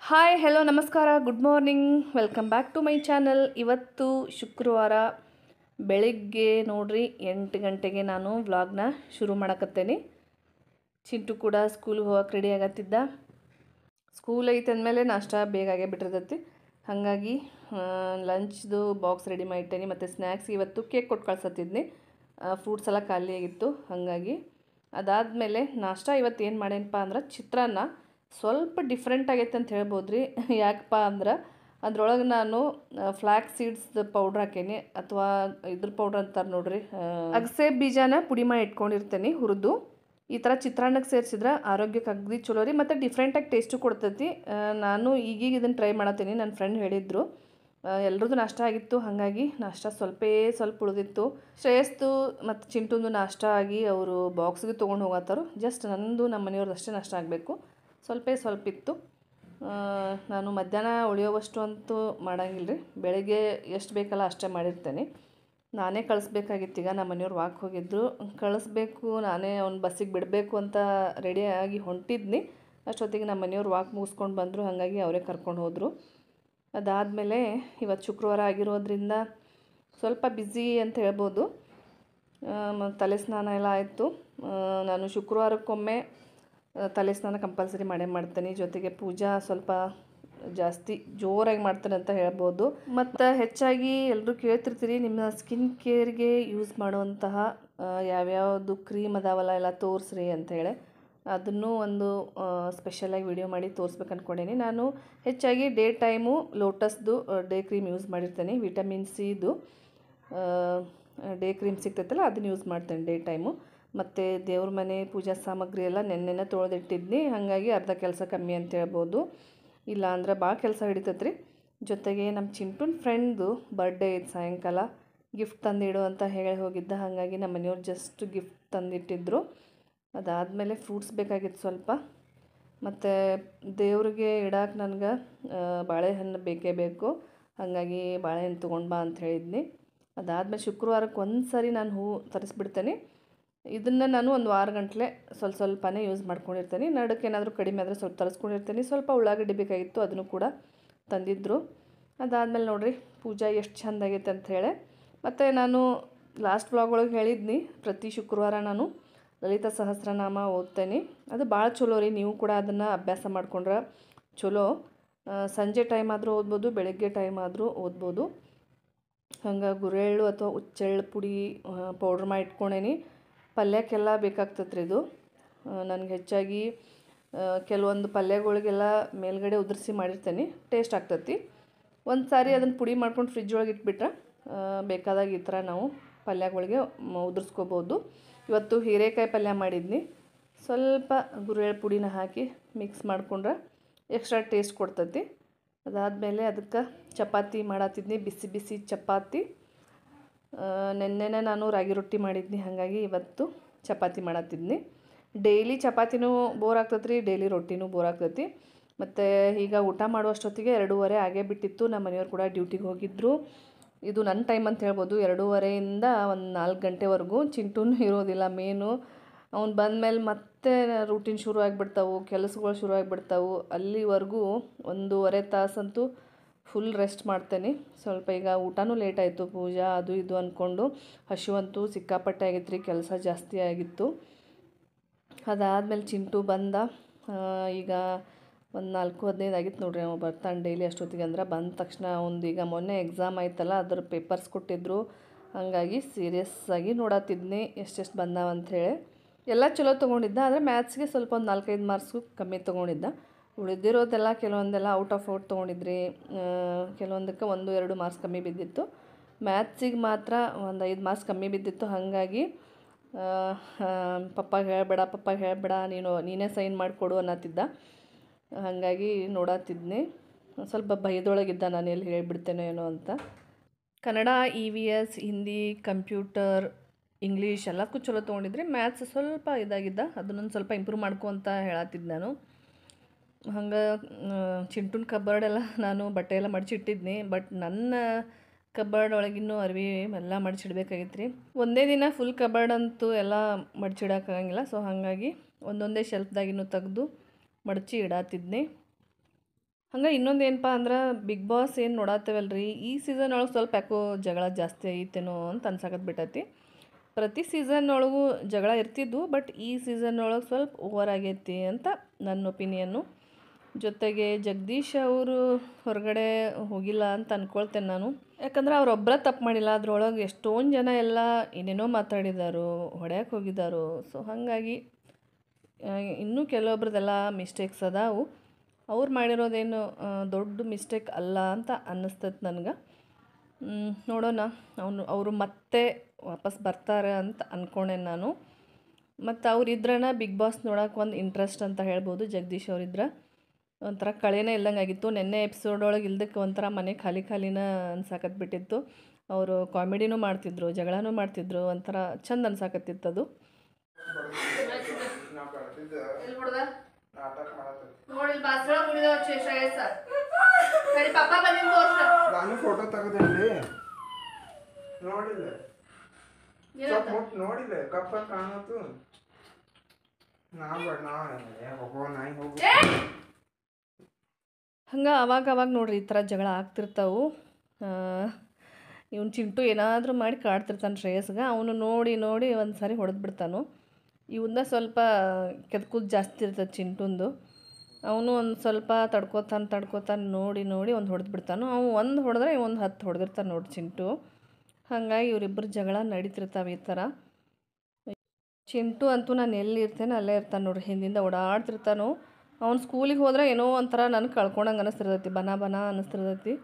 hi hello ನಮಸ್ಕಾರ good morning welcome back to my channel ಇವತ್ತು ಶುಕ್ರವಾರ ಬೆಳಿಗ್ಗೆ ನೋಡ್ರಿ ಎಂಟು ಗಂಟೆಗೆ ನಾನು ವ್ಲಾಗ್ನ ಶುರು ಮಾಡಕತ್ತೇನೆ ಚಿಂಟು ಕೂಡ ಸ್ಕೂಲ್ಗೆ ಹೋಗಕ್ಕೆ ರೆಡಿ ಆಗತ್ತಿದ್ದ ಸ್ಕೂಲ್ ಐತೆ ಅಂದಮೇಲೆ ನಾಷ್ಟ ಬೇಗ ಆಗೇ ಬಿಟ್ಟಿರ್ತೈತಿ ಹಾಗಾಗಿ ಲಂಚ್ದು ಬಾಕ್ಸ್ ರೆಡಿ ಮಾಡಿಟ್ಟೇನಿ ಮತ್ತು ಸ್ನ್ಯಾಕ್ಸ್ ಇವತ್ತು ಕೇಕ್ ಕೊಟ್ಟು ಕಳ್ಸತ್ತಿದ್ನಿ ಫ್ರೂಟ್ಸ್ ಎಲ್ಲ ಖಾಲಿ ಆಗಿತ್ತು ಹಾಗಾಗಿ ಅದಾದಮೇಲೆ ನಾಷ್ಟ ಇವತ್ತು ಏನು ಮಾಡೇನಪ್ಪ ಅಂದ್ರೆ ಚಿತ್ರಾನ್ನ ಸ್ವಲ್ಪ ಡಿಫ್ರೆಂಟ್ ಆಗೈತೆ ಅಂತ ಹೇಳ್ಬೋದು ರೀ ಯಾಕಪ್ಪ ಅಂದ್ರೆ ಅದ್ರೊಳಗೆ ನಾನು ಫ್ಲ್ಯಾಕ್ ಸೀಡ್ಸ್ ಪೌಡ್ರ್ ಹಾಕೇನಿ ಅಥವಾ ಇದ್ರ ಪೌಡ್ರ್ ಅಂತಾರೆ ನೋಡ್ರಿ ಅಗಸೆ ಬೀಜನ ಪುಡಿ ಮಾಡಿ ಇಟ್ಕೊಂಡಿರ್ತೇನೆ ಹುರಿದು ಈ ಥರ ಚಿತ್ರಾನ್ನಕ್ಕೆ ಸೇರಿಸಿದ್ರೆ ಆರೋಗ್ಯಕ್ಕೆ ಅಗದಿ ಚಲೋ ರೀ ಮತ್ತು ಡಿಫ್ರೆಂಟಾಗಿ ಟೇಸ್ಟು ಕೊಡ್ತೈತಿ ಆ, ನಾನು ಈಗೀಗ ಇದನ್ನು ಟ್ರೈ ಮಾಡತ್ತೀನಿ ನನ್ನ ಫ್ರೆಂಡ್ ಹೇಳಿದ್ರು ಎಲ್ರದ್ದು ನಾಷ್ಟ ಆಗಿತ್ತು ಹಾಗಾಗಿ ನಾಷ್ಟ ಸ್ವಲ್ಪೇ ಸ್ವಲ್ಪ ಉಳಿದಿತ್ತು ಶ್ರೇಯಸ್ತು ಮತ್ತು ಚಿಂಟುಂದು ನಾಷ್ಟ ಆಗಿ ಅವರು ಬಾಕ್ಸ್ಗೆ ತೊಗೊಂಡು ಹೋಗತ್ತಾರು ಜಸ್ಟ್ ನಂದು ನಮ್ಮ ಮನೆಯವ್ರದ್ದು ಅಷ್ಟೇ ನಾಷ್ಟ ಆಗಬೇಕು ಸ್ವಲ್ಪೇ ಸ್ವಲ್ಪ ಇತ್ತು ಆ, ನಾನು ಮಧ್ಯಾಹ್ನ ಉಳಿಯೋವಷ್ಟು ಅಂತೂ ಮಾಡಂಗಿಲ್ಲ ರೀ ಬೆಳಗ್ಗೆ ಎಷ್ಟು ಬೇಕಲ್ಲ ಅಷ್ಟೇ ಮಾಡಿರ್ತೇನೆ ನಾನೇ ಕಳಿಸ್ಬೇಕಾಗಿತ್ತು ಈಗ ನಮ್ಮ ಮನೆಯವ್ರು ವಾಕ್ ಹೋಗಿದ್ರು ಕಳಿಸ್ಬೇಕು ನಾನೇ ಅವ್ನ ಬಸ್ಸಿಗೆ ಬಿಡಬೇಕು ಅಂತ ರೆಡಿಯಾಗಿ ಹೊಂಟಿದ್ನಿ ಅಷ್ಟೊತ್ತಿಗೆ ನಮ್ಮ ಮನೆಯವ್ರು ವಾಕ್ ಮುಗಿಸ್ಕೊಂಡು ಬಂದರು ಹಾಗಾಗಿ ಅವರೇ ಕರ್ಕೊಂಡು ಹೋದರು ಅದಾದಮೇಲೆ ಇವತ್ತು ಶುಕ್ರವಾರ ಆಗಿರೋದ್ರಿಂದ ಸ್ವಲ್ಪ ಬ್ಯುಸಿ ಅಂತ ಹೇಳ್ಬೋದು ಆ, ಮ- ತಲೆ ಸ್ನಾನ ಎಲ್ಲ ಆಯಿತು ನಾನು ಶುಕ್ರವಾರಕ್ಕೊಮ್ಮೆ ಆ, ತಲೆ ಸ್ನಾನ ಕಂಪಲ್ಸರಿ ಮಾಡೇ ಮಾಡ್ತೇನೆ ಜೊತೆಗೆ ಪೂಜಾ ಸ್ವಲ್ಪ ಜಾಸ್ತಿ ಜೋರಾಗಿ ಮಾಡ್ತೇನೆ ಅಂತ ಹೇಳ್ಬೋದು ಮತ್ತು ಹೆಚ್ಚಾಗಿ ಎಲ್ಲರೂ ಕೇಳ್ತಿರ್ತೀರಿ ನಿಮ್ಮ ಸ್ಕಿನ್ ಕೇರ್ಗೆ ಯೂಸ್ ಮಾಡುವಂತಹ ಆ, ಯಾವ್ಯಾವುದು ಕ್ರೀಮ್ ಅದಾವಲ್ಲ ಎಲ್ಲ ತೋರಿಸ್ರಿ ಅಂತೇಳಿ ಅದನ್ನು ಒಂದು ಸ್ಪೆಷಲಾಗಿ ವಿಡಿಯೋ ಮಾಡಿ ತೋರಿಸ್ಬೇಕು ಅಂದ್ಕೊಂಡೇನಿ ನಾನು ಹೆಚ್ಚಾಗಿ ಡೇ ಟೈಮು ಲೋಟಸ್ದು ಡೇ ಕ್ರೀಮ್ ಯೂಸ್ ಮಾಡಿರ್ತೇನೆ ವಿಟಮಿನ್ ಸಿದು ಡೇ ಕ್ರೀಮ್ ಸಿಗ್ತೈತಲ್ಲ ಅದನ್ನ ಯೂಸ್ ಮಾಡ್ತೇನೆ ಡೇ ಟೈಮು ಮತ್ತು ದೇವ್ರ ಮನೆ ಪೂಜಾ ಸಾಮಗ್ರಿ ಎಲ್ಲ ನೆನ್ನೆನೆ ತೊಳೆದಿಟ್ಟಿದ್ನಿ ಹಾಗಾಗಿ ಅರ್ಧ ಕೆಲಸ ಕಮ್ಮಿ ಅಂತ ಹೇಳ್ಬೋದು ಇಲ್ಲ ಅಂದ್ರೆ ಭಾಳ ಕೆಲಸ ಹಿಡಿತೈತೆ ರೀ ಜೊತೆಗೆ ನಮ್ಮ ಚಿಂಟುನ್ ಫ್ರೆಂಡ್ದು ಬರ್ಡೇ ಇತ್ತು ಸಾಯಂಕಾಲ ಗಿಫ್ಟ್ ತಂದಿಡು ಅಂತ ಹೇಳಿ ಹೋಗಿದ್ದ ಹಾಗಾಗಿ ನಮ್ಮ ಮನೆಯವ್ರು ಜಸ್ಟ್ ಗಿಫ್ಟ್ ತಂದಿಟ್ಟಿದ್ರು ಅದಾದಮೇಲೆ ಫ್ರೂಟ್ಸ್ ಬೇಕಾಗಿತ್ತು ಸ್ವಲ್ಪ ಮತ್ತು ದೇವ್ರಿಗೆ ಇಡಕ್ಕೆ ನನಗೆ ಬಾಳೆಹಣ್ಣು ಬೇಕೇ ಬೇಕು ಹಾಗಾಗಿ ಬಾಳೆಹಣ್ಣು ತೊಗೊಂಡು ಬಾ ಅಂತ ಹೇಳಿದ್ನಿ ಅದಾದಮೇಲೆ ಶುಕ್ರವಾರಕ್ಕೆ ಒಂದು ಸಾರಿ ನಾನು ಹೂವು ತರಿಸ್ಬಿಡ್ತೇನೆ ಇದನ್ನು ನಾನು ಒಂದು ವಾರ ಗಂಟಲೆ ಸ್ವಲ್ಪ ಸ್ವಲ್ಪನೇ ಯೂಸ್ ಮಾಡ್ಕೊಂಡಿರ್ತೇನೆ ನಡಕ್ಕೆ ಏನಾದರೂ ಕಡಿಮೆ ಆದರೆ ಸ್ವಲ್ಪ ತರಿಸ್ಕೊಂಡಿರ್ತೀನಿ ಸ್ವಲ್ಪ ಉಳ್ಳಾಗಡ್ಡಿ ಬೇಕಾಗಿತ್ತು ಅದನ್ನು ಕೂಡ ತಂದಿದ್ದರು ಅದಾದಮೇಲೆ ನೋಡ್ರಿ ಪೂಜಾ ಎಷ್ಟು ಚಂದ ಆಗೈತೆ ಅಂತ ಹೇಳಿ ಮತ್ತು ನಾನು ಲಾಸ್ಟ್ ವ್ಲಾಗ್ ಒಳಗೆ ಹೇಳಿದ್ನಿ ಪ್ರತಿ ಶುಕ್ರವಾರ ನಾನು ಲಲಿತಾ ಸಹಸ್ರನಾಮ ಓದ್ತೇನೆ ಅದು ಭಾಳ ಚಲೋ ರೀ ನೀವು ಕೂಡ ಅದನ್ನು ಅಭ್ಯಾಸ ಮಾಡ್ಕೊಂಡ್ರೆ ಚಲೋ ಆ, ಸಂಜೆ ಟೈಮ್ ಆದರೂ ಓದ್ಬೋದು ಬೆಳಗ್ಗೆ ಟೈಮ್ ಆದರೂ ಓದ್ಬೋದು ಹಂಗೆ ಗುರೆಳ್ಳು ಅಥವಾ ಹುಚ್ಚೆಳ್ಳು ಪುಡಿ ಪೌಡ್ರ್ ಮಾಡಿ ಇಟ್ಕೊಂಡೇನಿ ಪಲ್ಯಕ್ಕೆಲ್ಲ ಬೇಕಾಗ್ತೈತೆ ರೀ ಇದು ನನಗೆ ಹೆಚ್ಚಾಗಿ ಆ, ಕೆಲವೊಂದು ಪಲ್ಯಗಳಿಗೆಲ್ಲ ಮೇಲ್ಗಡೆ ಉದುರಿಸಿ ಮಾಡಿರ್ತೇನೆ ಟೇಸ್ಟ್ ಆಗ್ತೈತಿ ಒಂದು ಸಾರಿ ಅದನ್ನು ಪುಡಿ ಮಾಡ್ಕೊಂಡು ಫ್ರಿಜ್ ಒಳಗೆ ಇಟ್ಬಿಟ್ರೆ ಆ, ಬೇಕಾದಾಗ ಈ ಥರ ನಾವು ಪಲ್ಯಗಳಿಗೆ ಮ- ಉದುರಿಸ್ಕೋಬೋದು ಇವತ್ತು ಹೀರೆಕಾಯಿ ಪಲ್ಯ ಮಾಡಿದ್ನಿ ಸ್ವಲ್ಪ ಗುರೆಳ್ಳು ಪುಡಿನ ಹಾಕಿ ಮಿಕ್ಸ್ ಮಾಡ್ಕೊಂಡ್ರೆ ಎಕ್ಸ್ಟ್ರಾ ಟೇಸ್ಟ್ ಕೊಡ್ತೈತಿ ಅದಾದಮೇಲೆ ಅದಕ್ಕೆ ಚಪಾತಿ ಮಾಡತ್ತಿದ್ನಿ ಬಿಸಿ ಬಿಸಿ ಚಪಾತಿ ಆ, ನೆನ್ನೆನೇ ನಾನು ರಾಗಿ ರೊಟ್ಟಿ ಮಾಡಿದ್ನಿ ಹಾಗಾಗಿ ಇವತ್ತು ಚಪಾತಿ ಮಾಡತ್ತಿದ್ನಿ ಡೈಲಿ ಚಪಾತಿನೂ ಬೋರ್ ಆಗ್ತೈತೆ ರೀ ಡೈಲಿ ರೊಟ್ಟಿನೂ ಬೋರ್ ಆಗ್ತೈತಿ ಮತ್ತು ಈಗ ಊಟ ಮಾಡುವಷ್ಟೊತ್ತಿಗೆ ಎರಡೂವರೆ ಆಗೇ ಬಿಟ್ಟಿತ್ತು ನಮ್ಮ ಮನೆಯವ್ರು ಕೂಡ ಡ್ಯೂಟಿಗೆ ಹೋಗಿದ್ದರು ಇದು ನನ್ನ ಟೈಮ್ ಅಂತ ಹೇಳ್ಬೋದು ಎರಡೂವರೆಯಿಂದ ಒಂದು ನಾಲ್ಕು ಗಂಟೆವರೆಗೂ ಚಿಂಟೂನು ಇರೋದಿಲ್ಲ ಮೇನು ಅವ್ನು ಬಂದಮೇಲೆ ಮತ್ತೆ ರೂಟೀನ್ ಶುರು ಆಗಿಬಿಡ್ತಾವು ಕೆಲಸಗಳು ಶುರು ಆಗಿಬಿಡ್ತಾವು ಅಲ್ಲಿವರೆಗೂ ಒಂದೂವರೆ ತಾಸಂತೂ ಫುಲ್ ರೆಸ್ಟ್ ಮಾಡ್ತೇನೆ ಸ್ವಲ್ಪ ಈಗ ಊಟನೂ ಲೇಟ್ ಆಯಿತು ಪೂಜಾ ಅದು ಇದು ಅಂದ್ಕೊಂಡು ಹಸಿವಂತೂ ಸಿಕ್ಕಾಪಟ್ಟೆ ಆಗಿತ್ತು ರೀ ಕೆಲಸ ಜಾಸ್ತಿ ಆಗಿತ್ತು ಅದಾದಮೇಲೆ ಚಿಂಟು ಬಂದ ಆ, ಈಗ ಒಂದು ನಾಲ್ಕು ಹದಿನೈದು ಆಗಿತ್ತು ನೋಡ್ರಿ ಅವ ಬರ್ತಾನೆ ಡೈಲಿ ಅಷ್ಟೊತ್ತಿಗೆ ಅಂದ್ರೆ ಬಂದ ತಕ್ಷಣ ಒಂದು ಈಗ ಮೊನ್ನೆ ಎಕ್ಸಾಮ್ ಆಯ್ತಲ್ಲ ಅದ್ರ ಪೇಪರ್ಸ್ ಕೊಟ್ಟಿದ್ರು ಹಾಗಾಗಿ ಸೀರಿಯಸ್ ಆಗಿ ನೋಡತ್ತಿದ್ನಿ ಎಷ್ಟೆಷ್ಟು ಬಂದಾವ ಅಂಥೇಳಿ ಎಲ್ಲ ಚಲೋ ತೊಗೊಂಡಿದ್ದ ಆದರೆ ಮ್ಯಾಥ್ಸ್ಗೆ ಸ್ವಲ್ಪ ಒಂದು ನಾಲ್ಕೈದು ಮಾರ್ಕ್ಸು ಕಮ್ಮಿ ತೊಗೊಂಡಿದ್ದ ಉಳಿದಿರೋದೆಲ್ಲ ಕೆಲವೊಂದೆಲ್ಲ ಔಟ್ ಆಫ್ ಔಟ್ ತೊಗೊಂಡಿದ್ರಿ ಆ, ಕೆಲವೊಂದಕ್ಕೆ ಒಂದು ಎರಡು ಮಾರ್ಕ್ಸ್ ಕಮ್ಮಿ ಬಿದ್ದಿತ್ತು ಮ್ಯಾಥ್ಸಿಗೆ ಮಾತ್ರ ಒಂದು ಐದು ಮಾರ್ಕ್ಸ್ ಕಮ್ಮಿ ಬಿದ್ದಿತ್ತು ಹಾಗಾಗಿ ಆ, ಆ, ಪಪ್ಪ ಹೇಳಬೇಡ ಪಪ್ಪ ಹೇಳಬೇಡ ನೀನು ನೀನೇ ಸೈನ್ ಮಾಡಿಕೊಡು ಅನ್ನತ್ತಿದ್ದ ಹಾಗಾಗಿ ನೋಡತ್ತಿದ್ನಿ ಸ್ವಲ್ಪ ಭಯದೊಳಗಿದ್ದ ನಾನು ಎಲ್ಲಿ ಹೇಳಿಬಿಡ್ತೇನೋ ಏನೋ ಅಂತ Kannada E V S Hindi computer English ಎಲ್ಲದಕ್ಕೂ ಚಲೋ ತೊಗೊಂಡಿದ್ರಿ ಮ್ಯಾಥ್ಸ್ ಸ್ವಲ್ಪ ಇದಾಗಿದ್ದ ಅದನ್ನೊಂದು ಸ್ವಲ್ಪ ಇಂಪ್ರೂವ್ ಮಾಡ್ಕೊ ಅಂತ ಹೇಳತ್ತಿದ್ದು ನಾನು ಹಂಗೆ ಚಿಂಟುನ್ ಕಬರ್ಡ್ ಎಲ್ಲ ನಾನು ಬಟ್ಟೆ ಎಲ್ಲ ಮಡಚಿಟ್ಟಿದ್ನಿ ಬಟ್ ನನ್ನ ಕಬರ್ಡ್ ಒಳಗಿನ್ನೂ ಅರ್ವಿ ಎಲ್ಲ ಮಡಚಿಡ್ಬೇಕಾಗಿತ್ತು ರೀ ಒಂದೇ ದಿನ ಫುಲ್ ಕಬರ್ಡ್ ಅಂತೂ ಎಲ್ಲ ಮಡಚಿಡೋಕ್ಕಾಗಂಗಿಲ್ಲ ಸೊ ಹಾಗಾಗಿ ಒಂದೊಂದೇ ಶೆಲ್ಫ್ದಾಗಿನ್ನೂ ತೆಗೆದು ಮಡಚಿ ಇಡಾತಿದ್ನಿ ಹಂಗೆ ಇನ್ನೊಂದು ಏನಪ್ಪ ಅಂದ್ರೆ ಬಿಗ್ ಬಾಸ್ ಏನು ನೋಡತ್ತೇವಲ್ರಿ ಈ ಸೀಸನ್ ಒಳಗೆ ಸ್ವಲ್ಪ ಯಾಕೋ ಜಗಳ ಜಾಸ್ತಿ ಐತೇನೋ ಅಂತ ಅನ್ಸಕತ್ ಬಿಟ್ಟೈತಿ ಪ್ರತಿ ಸೀಸನ್ ಒಳಗೂ ಜಗಳ ಇರ್ತಿದ್ವು ಬಟ್ ಈ ಸೀಸನ್ ಒಳಗೆ ಸ್ವಲ್ಪ ಓವರ್ ಆಗೈತಿ ಅಂತ ನನ್ನ ಒಪಿನಿಯನ್ನು ಜೊತೆಗೆ ಜಗದೀಶ್ ಅವರು ಹೊರಗಡೆ ಹೋಗಿಲ್ಲ ಅಂತ ಅಂದ್ಕೊಳ್ತೇನೆ ನಾನು ಯಾಕಂದ್ರೆ ಅವರೊಬ್ಬರ ತಪ್ಪು ಮಾಡಿಲ್ಲ ಅದ್ರೊಳಗೆ ಎಷ್ಟೊಂದು ಜನ ಎಲ್ಲ ಏನೇನೋ ಮಾತಾಡಿದಾರು ಹೊಡ್ಯಕ್ಕೆ ಹೋಗಿದ್ದಾರೋ ಸೊ ಹಾಗಾಗಿ ಆ, ಇನ್ನೂ ಕೆಲವೊಬ್ರದ್ದೆಲ್ಲ ಮಿಸ್ಟೇಕ್ಸ್ ಅದಾವು ಅವ್ರು ಮಾಡಿರೋದೇನು ಆ, ದೊಡ್ಡ ಮಿಸ್ಟೇಕ್ ಅಲ್ಲ ಅಂತ ಅನ್ನಿಸ್ತೈತೆ ನನಗೆ ನೋಡೋಣ ಅವನು ಅವರು ಮತ್ತೆ ವಾಪಸ್ ಬರ್ತಾರೆ ಅಂತ ಅಂದ್ಕೊಂಡೇನೆ ನಾನು ಮತ್ತು ಅವ್ರು ಇದ್ರನ ಬಿಗ್ ಬಾಸ್ ನೋಡೋಕೆ ಒಂದು ಇಂಟ್ರೆಸ್ಟ್ ಅಂತ ಹೇಳ್ಬೋದು ಜಗದೀಶ್ ಅವರಿದ್ರೆ ಒಂಥರ ಕಳೆನೇ ಇಲ್ದಂಗೆ ಆಗಿತ್ತು ನಿನ್ನೆ ಎಪಿಸೋಡ್ ಒಳಗೆ ಇಲ್ದಕ್ಕೆ ಒಂಥರ ಮನೆ ಖಾಲಿ ಖಾಲಿನ ಅನ್ಸಾಕತ್ ಬಿಟ್ಟಿತ್ತು ಅವರು ಕಾಮಿಡಿನೂ ಮಾಡ್ತಿದ್ರು ಜಗಳನೂ ಮಾಡ್ತಿದ್ರು ಒಂಥರ ಚಂದ ಅನ್ಸಾಕತ್ತಿತ್ತು ಅದು ನಾ ಬರ್ತಿದ್ದ ನಾಟಕ ಮಾಡತ್ತ ನೋಡಿ ಬಾಸಳ ಮುಡಿದ ಶ್ರೇಯಸ್ಸ ಸರಿ ಪಪ್ಪ ಬಂದಿದ್ದು ನಾನು ಫೋಟೋ ತೆಗೆದೇನ್ರಿ ನೋಡಿಲ್ಲ ಸ್ವಲ್ಪ ಮುಟ್ ನೋಡಿಲ್ಲ ಕಪ್ಪ ಕಾಣತ್ತು ನಾ ಬೇಡ ನಾ ಹೋಗೋ ನಾಯಿ ಹೋಗು ಹಂಗೆ ಅವಾಗ ಅವಾಗ ನೋಡ್ರಿ ಈ ಥರ ಜಗಳ ಆಗ್ತಿರ್ತಾವು ಇವನು ಚಿಂಟು ಏನಾದರೂ ಮಾಡಿ ಕಾಡ್ತಿರ್ತಾನೆ ಶ್ರೇಯಸ್ಗೆ ಅವನು ನೋಡಿ ನೋಡಿ ಒಂದು ಸಾರಿ ಹೊಡೆದು ಬಿಡ್ತಾನು ಇವನ್ನ ಸ್ವಲ್ಪ ಕೆದಕುದು ಜಾಸ್ತಿ ಇರ್ತದೆ ಚಿಂಟುಂದು ಅವನು ಒಂದು ಸ್ವಲ್ಪ ತಡ್ಕೋತಾನೆ ತಡ್ಕೋತಾನೆ ನೋಡಿ ನೋಡಿ ಒಂದು ಹೊಡೆದು ಬಿಡ್ತಾನು ಅವ್ನು ಒಂದು ಹೊಡೆದ್ರೆ ಒಂದು ಹತ್ತು ಹೊಡೆದಿರ್ತಾನೆ ನೋಡಿ ಚಿಂಟು ಹಾಗಾಗಿ ಇವರಿಬ್ಬರು ಜಗಳ ನಡೀತಿರ್ತಾವೆ ಈ ಥರ ಚಿಂಟು ಅಂತೂ ನಾನು ಎಲ್ಲಿ ಇರ್ತೇನೆ ಅಲ್ಲೇ ಇರ್ತಾನೆ ನೋಡ್ರಿ ಹಿಂದಿಂದ ಓಡಾಡ್ತಿರ್ತಾನು ಅವ್ನು ಸ್ಕೂಲಿಗೆ ಹೋದ್ರೆ ಏನೋ ಒಂಥರ ನನಗೆ ಕಳ್ಕೊಂಡಂಗೆ ಅನ್ನಿಸ್ತಿರ್ತೈತಿ ಬನ ಬನ ಅನ್ನಿಸ್ತಿರ್ತೈತಿ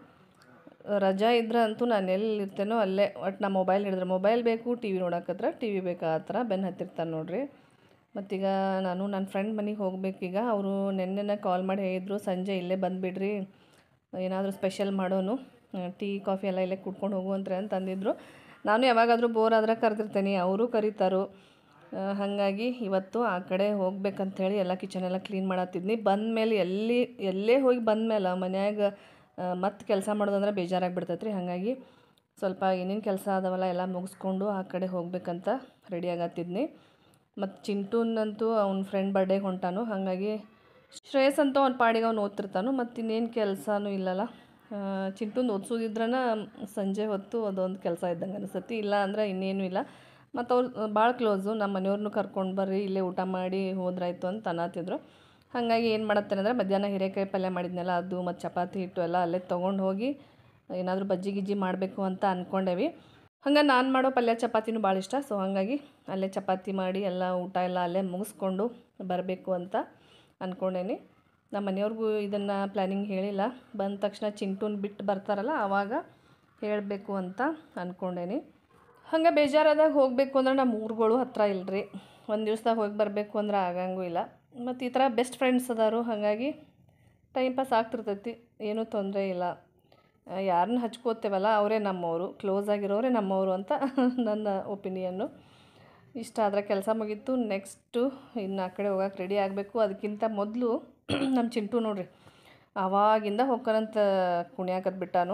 ರಜಾ ಇದ್ರೆ ಅಂತೂ ನಾನು ಎಲ್ಲಿ ಇರ್ತೇನೋ ಅಲ್ಲೇ ಒಟ್ಟು ನಾ ಮೊಬೈಲ್ ಹಿಡಿದ್ರೆ ಮೊಬೈಲ್ ಬೇಕು ಟಿ ವಿ ನೋಡಕತ್ರ ಟಿ ವಿ ಬೇಕು ಆ ಥರ ಬೆನ್ನು ಹತ್ತಿರ್ತಾನೆ ನೋಡ್ರಿ ಮತ್ತೀಗ ನಾನು ನನ್ನ ಫ್ರೆಂಡ್ ಮನೆಗೆ ಹೋಗ್ಬೇಕೀಗ ಅವರು ನೆನ್ನೆನ ಕಾಲ್ ಮಾಡಿ ಹೇಳಿದ್ರು ಸಂಜೆ ಇಲ್ಲೇ ಬಂದುಬಿಡ್ರಿ ಏನಾದರೂ ಸ್ಪೆಷಲ್ ಮಾಡೋನು ಟೀ ಕಾಫಿ ಎಲ್ಲ ಇಲ್ಲೇ ಕುಡ್ಕೊಂಡು ಹೋಗುವಂತ್ರೆ ಅಂತ ಅಂದಿದ್ರು ನಾನು ಯಾವಾಗಾದರೂ ಬೋರ್ ಆದ್ರೆ ಕರೆದಿರ್ತೇನೆ ಅವರು ಕರೀತಾರೋ ಆ, ಹಾಗಾಗಿ ಇವತ್ತು ಆ ಕಡೆ ಹೋಗ್ಬೇಕಂಥೇಳಿ ಎಲ್ಲ ಕಿಚನ್ ಎಲ್ಲ ಕ್ಲೀನ್ ಮಾಡತ್ತಿದ್ನಿ ಬಂದಮೇಲೆ ಎಲ್ಲಿ ಎಲ್ಲೇ ಹೋಗಿ ಬಂದಮೇಲೆ ಮನ್ಯಾಗ ಮತ್ತೆ ಕೆಲಸ ಮಾಡೋದಂದ್ರೆ ಬೇಜಾರಾಗ್ಬಿಡ್ತೈತೆ ರೀ ಹಾಗಾಗಿ ಸ್ವಲ್ಪ ಏನೇನು ಕೆಲಸ ಅದಾವಲ್ಲ ಎಲ್ಲ ಮುಗಿಸ್ಕೊಂಡು ಆ ಕಡೆ ಹೋಗ್ಬೇಕಂತ ರೆಡಿ ಆಗತ್ತಿದ್ನಿ ಮತ್ತು ಚಿಂಟುನಂತೂ ಅವ್ನ ಫ್ರೆಂಡ್ ಬರ್ಡೇಗೆ ಹೊಂಟಾನು ಹಾಗಾಗಿ ಶ್ರೇಯಸ್ ಅಂತೂ ಅವ್ನ ಪಾಡಿಗೆ ಅವ್ನು ಓದ್ತಿರ್ತಾನು ಮತ್ತು ಇನ್ನೇನು ಕೆಲಸನೂ ಇಲ್ಲಲ್ಲ ಚಿಂಟುಂದು ಓದಿಸೋದಿದ್ರನ ಸಂಜೆ ಹೊತ್ತು ಅದೊಂದು ಕೆಲಸ ಇದ್ದಂಗೆ ಅನಿಸ್ತತಿ ಇಲ್ಲ ಅಂದ್ರೆ ಇನ್ನೇನು ಇಲ್ಲ ಮತ್ತು ಅವ್ರು ಭಾಳ ಕ್ಲೋಸು ನಮ್ಮ ಮನೆಯವ್ರನ್ನೂ ಕರ್ಕೊಂಡು ಬರ್ರಿ ಇಲ್ಲೇ ಊಟ ಮಾಡಿ ಹೋದ್ರಾಯ್ತು ಅಂತ ಅನ್ನತ್ತಿದ್ರು ಹಾಗಾಗಿ ಏನು ಮಾಡತ್ತೇನೆ ಅಂದರೆ ಮಧ್ಯಾಹ್ನ ಹೀರೆಕಾಯಿ ಪಲ್ಯ ಮಾಡಿದ್ನಲ್ಲ ಅದು ಮತ್ತು ಚಪಾತಿ ಹಿಟ್ಟು ಎಲ್ಲ ಅಲ್ಲೇ ತೊಗೊಂಡು ಹೋಗಿ ಏನಾದರೂ ಬಜ್ಜಿ ಗಿಜ್ಜಿ ಮಾಡಬೇಕು ಅಂತ ಅಂದ್ಕೊಂಡೇವಿ ಹಂಗೆ ನಾನು ಮಾಡೋ ಪಲ್ಯ ಚಪಾತಿನೂ ಭಾಳ ಇಷ್ಟ ಸೊ ಹಾಗಾಗಿ ಅಲ್ಲೇ ಚಪಾತಿ ಮಾಡಿ ಎಲ್ಲ ಊಟ ಎಲ್ಲ ಅಲ್ಲೇ ಮುಗಿಸ್ಕೊಂಡು ಬರಬೇಕು ಅಂತ ಅಂದ್ಕೊಂಡೇನಿ ನಮ್ಮ ಮನೆಯವ್ರಿಗೂ ಇದನ್ನು ಪ್ಲ್ಯಾನಿಂಗ್ ಹೇಳಿಲ್ಲ ಬಂದ ತಕ್ಷಣ ಚಿಂಟುನ್ ಬಿಟ್ಟು ಬರ್ತಾರಲ್ಲ ಆವಾಗ ಹೇಳಬೇಕು ಅಂತ ಅಂದ್ಕೊಂಡೇನಿ ಹಂಗೆ ಬೇಜಾರಾದಾಗ ಹೋಗಬೇಕು ಅಂದ್ರೆ ನಮ್ಮ ಊರುಗಳು ಹತ್ರ ಇಲ್ಲರಿ ಒಂದು ದಿವ್ಸದಾಗ ಹೋಗಿ ಬರಬೇಕು ಅಂದ್ರೆ ಆಗಂಗೂ ಇಲ್ಲ ಮತ್ತು ಈ ಥರ ಬೆಸ್ಟ್ ಫ್ರೆಂಡ್ಸ್ ಅದಾರು ಹಾಗಾಗಿ ಟೈಮ್ ಪಾಸ್ ಆಗ್ತಿರ್ತೈತಿ ಏನೂ ತೊಂದರೆ ಇಲ್ಲ ಯಾರನ್ನ ಹಚ್ಕೋತೇವಲ್ಲ ಅವರೇ ನಮ್ಮವರು ಕ್ಲೋಸ್ ಆಗಿರೋರೇ ನಮ್ಮವರು ಅಂತ ನನ್ನ ಒಪಿನಿಯನ್ನು ಇಷ್ಟ ಆದರೆ ಕೆಲಸ ಮುಗೀತು ನೆಕ್ಸ್ಟು ಇನ್ನು ಆ ಕಡೆ ಹೋಗಕ್ಕೆ ರೆಡಿ ಆಗಬೇಕು ಅದಕ್ಕಿಂತ ಮೊದಲು ನಮ್ಮ ಚಿಂಟು ನೋಡ್ರಿ ಆವಾಗಿಂದ ಹೋಗ್ಕರಂತ ಕುಣಿಯಾಕತ್ ಬಿಟ್ಟಾನು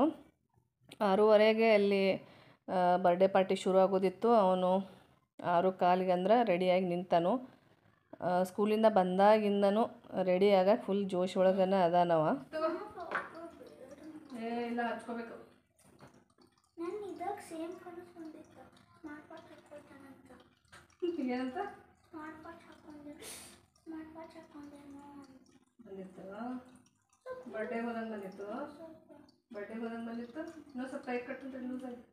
ಆರೂವರೆಗೆ ಅಲ್ಲಿ ಬರ್ಡೇ ಪಾರ್ಟಿ ಶುರು ಆಗೋದಿತ್ತು ಅವನು ಆರು ಕಾಲಿಗೆ ಅಂದ್ರೆ ರೆಡಿಯಾಗಿ ನಿಂತಾನು ಆ, ಸ್ಕೂಲಿಂದ ಬಂದಾಗಿಂದನೂ ರೆಡಿ ಆಗಕ್ಕೆ ಫುಲ್ ಜೋಶ್ ಒಳಗನ ಅದಾನವ ಇಲ್ಲ ಹಚ್ಕೋಬೇಕು ನಾನು ಇದಾಗ ಸೇಮ್ ಕಾಣಿಸ್ಕೊಂಡಿತ್ತು ಸ್ಮಾರ್ಟ್ ವಾಚ್ ಹಾಕೊಳ್ತಾನಂತ ಏನಂತ ಸ್ಮಾರ್ಟ್ ವಾಚ್ ಹಾಕೊಂಡೆ ಸ್ಮಾರ್ಟ್ ವಾಚ್ ಹಾಕೊಂಡೇನೋ ಅಂತ ಬಂದಿತ್ತು ಬರ್ಡೇ ಹೋದಂಗೆ ಬಂದಿತ್ತು ಬರ್ಡೇ ಹೋದಂಗೆ ಬಂದಿತ್ತು ಇನ್ನೂ ಸ್ವಲ್ಪ ಟೈಟ್ ಕಟ್ಟಂತ ಲೂಸ್ ಆಯ್ತು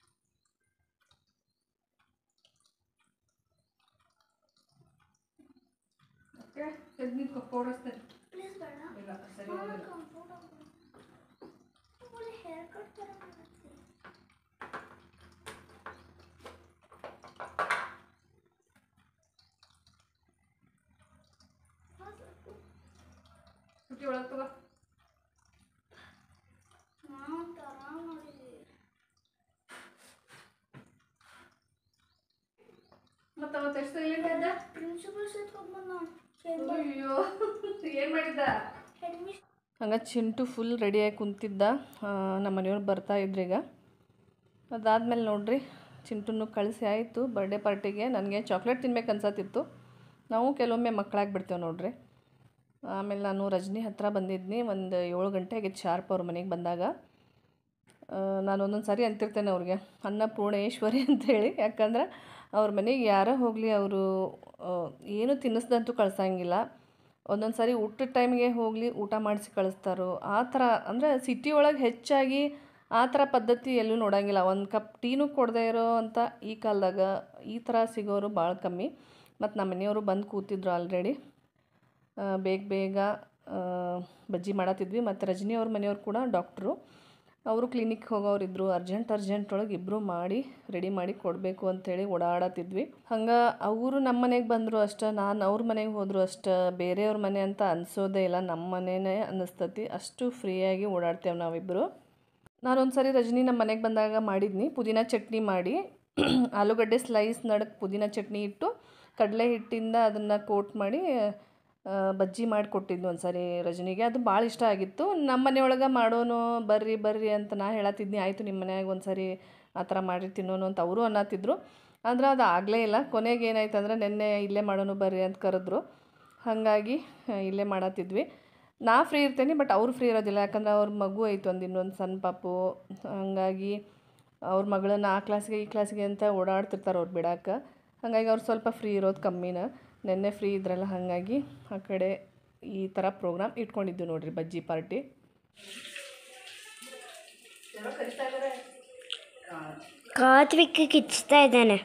ಓಕೆ ಎದ್ದು ನಿಂತ್ಕೊ ಪೌಡರ್ಸ್ತೇನೆ ಪ್ಲೀಸ್ ಬೇಡ ಇಲ್ಲ ಸರಿ ಹೋಗಲ್ಲ ಹೇರ್ ಕಟ್ ಥರ ಮಾಡುತ್ತೆ ಸುಟ್ಟಿ ಒಳಗೆ ತಗೋ ನಾವು ಥರ ಮಾಡಿದ್ವಿ ಮತ್ತೆ ಅವತ್ತು ಎಷ್ಟು ಇಲ್ಲಿಂದ ಇದ್ದ ಪ್ರಿನ್ಸಿಪಲ್ ಸಿತ್ಕೊಂಡು ಅಯ್ಯೋ ಏನು ಮಾಡಿದ್ದ ಹೆಡ್ ಮಿಸ್ ಹಂಗೆ ಚಿಂಟು ಫುಲ್ ರೆಡಿಯಾಗಿ ಕುಂತಿದ್ದ ಆ, ನಮ್ಮ ಮನೆಯವ್ರು ಬರ್ತಾ ಇದ್ರೀಗ ಅದಾದಮೇಲೆ ನೋಡ್ರಿ ಚಿಂಟುನು ಕಳಿಸಿ ಆಯಿತು ಬರ್ಡೇ ಪಾರ್ಟಿಗೆ ನನಗೆ ಚಾಕ್ಲೇಟ್ ತಿನ್ಬೇಕು ಅನ್ಸತ್ತಿತ್ತು ನಾವು ಕೆಲವೊಮ್ಮೆ ಮಕ್ಕಳಾಗಿ ಬಿಡ್ತೇವೆ ನೋಡ್ರಿ ಆಮೇಲೆ ನಾನು ರಜನಿ ಹತ್ರ ಬಂದಿದ್ನಿ ಒಂದು ಏಳು ಗಂಟೆ ಆಗಿತ್ತು ಶಾರ್ಪ್ ಅವ್ರ ಮನೆಗೆ ಬಂದಾಗ ಆ, ನಾನು ಒಂದೊಂದು ಸಾರಿ ಅಂತಿರ್ತೇನೆ ಅವ್ರಿಗೆ ಅನ್ನಪೂರ್ಣೇಶ್ವರಿ ಅಂತೇಳಿ ಯಾಕಂದ್ರೆ ಅವ್ರ ಮನೆಗೆ ಯಾರೇ ಹೋಗಲಿ ಅವರು ಏನು ತಿನ್ನಿಸ್ದಂತೂ ಕಳ್ಸಂಗಿಲ್ಲ ಒಂದೊಂದು ಸಾರಿ ಊಟದ ಟೈಮ್ಗೆ ಹೋಗಲಿ ಊಟ ಮಾಡಿಸಿ ಕಳಿಸ್ತಾರೋ ಆ ಥರ ಅಂದರೆ ಸಿಟಿ ಒಳಗೆ ಹೆಚ್ಚಾಗಿ ಆ ಥರ ಪದ್ಧತಿ ಎಲ್ಲೂ ನೋಡಂಗಿಲ್ಲ ಒಂದು ಕಪ್ ಟೀನೂ ಕೊಡದೇ ಇರೋ ಅಂತ ಈ ಕಾಲದಾಗ ಈ ಥರ ಸಿಗೋರು ಭಾಳ ಕಮ್ಮಿ ಮತ್ತು ನಮ್ಮ ಮನೆಯವರು ಬಂದು ಕೂತಿದ್ರು ಆಲ್ರೆಡಿ ಬೇಗ ಬೇಗ ಆ, ಬಜ್ಜಿ ಮಾಡತ್ತಿದ್ವಿ ಮತ್ತು ರಜನಿ ಅವ್ರ ಮನೆಯವ್ರು ಕೂಡ ಡಾಕ್ಟ್ರು ಅವರು ಕ್ಲಿನಿಕ್ ಹೋಗೋರಿದ್ರು ಅರ್ಜೆಂಟ್ ಅರ್ಜೆಂಟ್ ಒಳಗೆ ಇಬ್ಬರು ಮಾಡಿ ರೆಡಿ ಮಾಡಿ ಕೊಡಬೇಕು ಅಂತೇಳಿ ಓಡಾಡತ್ತಿದ್ವಿ ಹಂಗೆ ಅವರು ನಮ್ಮ ಮನೆಗೆ ಬಂದರು ಅಷ್ಟೇ ನಾನು ಅವ್ರ ಮನೆಗೆ ಹೋದ್ರು ಅಷ್ಟೇ ಬೇರೆಯವ್ರ ಮನೆ ಅಂತ ಅನ್ಸೋದೇ ಇಲ್ಲ ನಮ್ಮ ಮನೆಯೇ ಅನ್ನಿಸ್ತತಿ ಅಷ್ಟು ಫ್ರೀಯಾಗಿ ಓಡಾಡ್ತೇವೆ ನಾವಿಬ್ಬರು ನಾನೊಂದು ಸರಿ ರಜನಿ ನಮ್ಮ ಮನೆಗೆ ಬಂದಾಗ ಮಾಡಿದ್ನಿ ಪುದೀನ ಚಟ್ನಿ ಮಾಡಿ ಆಲೂಗಡ್ಡೆ ಸ್ಲೈಸ್ ನಡಕ್ಕೆ ಪುದೀನ ಚಟ್ನಿ ಇಟ್ಟು ಕಡಲೆ ಹಿಟ್ಟಿಂದ ಅದನ್ನು ಕೋಟ್ ಮಾಡಿ ಆ, ಬಜ್ಜಿ ಮಾಡಿ ಕೊಟ್ಟಿದ್ನು ಒಂದು ಸರಿ ರಜನಿಗೆ ಅದು ಭಾಳ ಇಷ್ಟ ಆಗಿತ್ತು ನಮ್ಮ ಮನೆಯೊಳಗೆ ಮಾಡೋನು ಬರ್ರಿ ಬರ್ರಿ ಅಂತ ನಾ ಹೇಳತ್ತಿದ್ನಿ ಆಯಿತು ನಿಮ್ಮ ಮನ್ಯಾಗ ಒಂದು ಸರಿ ಆ ಥರ ಮಾಡಿ ತಿನ್ನೋನು ಅಂತ ಅವರು ಅನ್ನತ್ತಿದ್ರು ಆದ್ರೆ ಅದು ಆಗಲೇ ಇಲ್ಲ ಕೊನೆಗೆ ಏನಾಯ್ತು ಅಂದ್ರೆ ನಿನ್ನೆ ಇಲ್ಲೇ ಮಾಡೋನು ಬರ್ರಿ ಅಂತ ಕರೆದ್ರು ಹಾಗಾಗಿ ಆ, ಇಲ್ಲೇ ಮಾಡತ್ತಿದ್ವಿ ನಾ ಫ್ರೀ ಇರ್ತೇನೆ ಬಟ್ ಅವ್ರು ಫ್ರೀ ಇರೋದಿಲ್ಲ ಯಾಕಂದ್ರೆ ಅವ್ರ ಮಗು ಐತೆ ಒಂದು ಇನ್ನೊಂದು ಸಣ್ಣ ಪಾಪು ಹಾಗಾಗಿ ಅವ್ರ ಮಗಳನ್ನ ಆ ಕ್ಲಾಸ್ಗೆ ಈ ಕ್ಲಾಸ್ಗೆ ಅಂತ ಓಡಾಡ್ತಿರ್ತಾರೆ ಅವ್ರು ಬಿಡಾಕ ಹಾಗಾಗಿ ಅವ್ರು ಸ್ವಲ್ಪ ಫ್ರೀ ಇರೋದು ಕಮ್ಮಿನ ನೆನ್ನೆ ಫ್ರೀ ಇದ್ರಲ್ಲ ಹಾಗಾಗಿ ಆ ಕಡೆ ಈ ಥರ ಪ್ರೋಗ್ರಾಮ್ ಇಟ್ಕೊಂಡಿದ್ದು ನೋಡ್ರಿ ಬಜ್ಜಿ ಪಾರ್ಟಿ ಕಾರ್ತಿಕ್ ಕಿಚ್ತಾ ಇದ್ದಾನೆ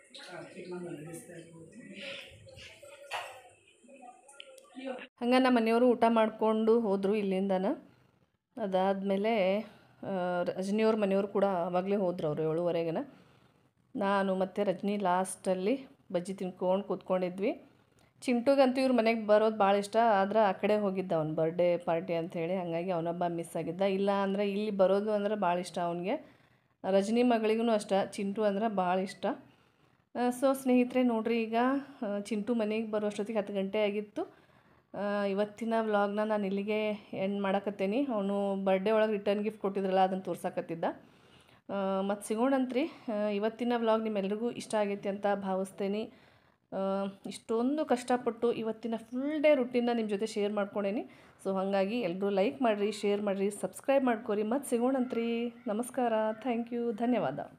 ಹಂಗೆ ನಮ್ಮ ಮನೆಯವರು ಊಟ ಮಾಡಿಕೊಂಡು ಹೋದರು ಇಲ್ಲಿಂದನ ಅದಾದಮೇಲೆ ರಜನಿಯವ್ರ ಮನೆಯವರು ಕೂಡ ಆವಾಗಲೇ ಹೋದ್ರು ಅವರು ಏಳುವರೆಗೆನ ನಾನು ಮತ್ತು ರಜನಿ ಲಾಸ್ಟಲ್ಲಿ ಬಜ್ಜಿ ತಿನ್ಕೊಂಡು ಕೂತ್ಕೊಂಡಿದ್ವಿ ಚಿಂಟುಗಂತೂ ಇವ್ರ ಮನೆಗೆ ಬರೋದು ಭಾಳ ಇಷ್ಟ ಆದ್ರೆ ಆ ಕಡೆ ಹೋಗಿದ್ದ ಅವ್ನ ಬರ್ಡೇ ಪಾರ್ಟಿ ಅಂಥೇಳಿ ಹಾಗಾಗಿ ಅವನೊಬ್ಬ ಮಿಸ್ ಆಗಿದ್ದ ಇಲ್ಲ ಅಂದರೆ ಇಲ್ಲಿ ಬರೋದು ಅಂದ್ರೆ ಭಾಳ ಇಷ್ಟ ಅವನಿಗೆ ರಜನಿ ಮಗಳಿಗೂ ಅಷ್ಟ ಚಿಂಟು ಅಂದ್ರೆ ಭಾಳ ಇಷ್ಟ ಸೊ ಸ್ನೇಹಿತರೆ ನೋಡ್ರಿ ಈಗ ಆ, ಚಿಂಟು ಮನೆಗೆ ಬರೋಷ್ಟೊತ್ತಿಗೆ ಹತ್ತು ಗಂಟೆ ಆಗಿತ್ತು ಆ, ಇವತ್ತಿನ ವ್ಲಾಗ್ನ ನಾನು ಇಲ್ಲಿಗೆ ಎಂಡ್ ಮಾಡಕತ್ತೇನಿ ಅವನು ಬರ್ಡೇ ಒಳಗೆ ರಿಟರ್ನ್ ಗಿಫ್ಟ್ ಕೊಟ್ಟಿದ್ರಲ್ಲ ಅದನ್ನು ತೋರ್ಸಕತ್ತಿದ್ದ ಮತ್ತು ಸಿಗೋಣಂತ್ರಿ ಆ, ಇವತ್ತಿನ ವ್ಲಾಗ್ ನಿಮ್ಮೆಲ್ರಿಗೂ ಇಷ್ಟ ಆಗೈತಿ ಅಂತ ಭಾವಿಸ್ತೇನೆ ಆ, ಇಷ್ಟೊಂದು ಕಷ್ಟಪಟ್ಟು ಇವತ್ತಿನ ಫುಲ್ ಡೇ ರುಟೀನ್ನ ನಿಮ್ಮ ಜೊತೆ ಶೇರ್ ಮಾಡ್ಕೊಂಡೇನಿ ಸೊ ಹಾಗಾಗಿ ಎಲ್ಲರೂ ಲೈಕ್ ಮಾಡಿರಿ ಶೇರ್ ಮಾಡಿರಿ ಸಬ್ಸ್ಕ್ರೈಬ್ ಮಾಡ್ಕೊರಿ ಮತ್ತು ಸಿಗೋಣಂತ್ರಿ ನಮಸ್ಕಾರ ಥ್ಯಾಂಕ್ ಯು ಧನ್ಯವಾದ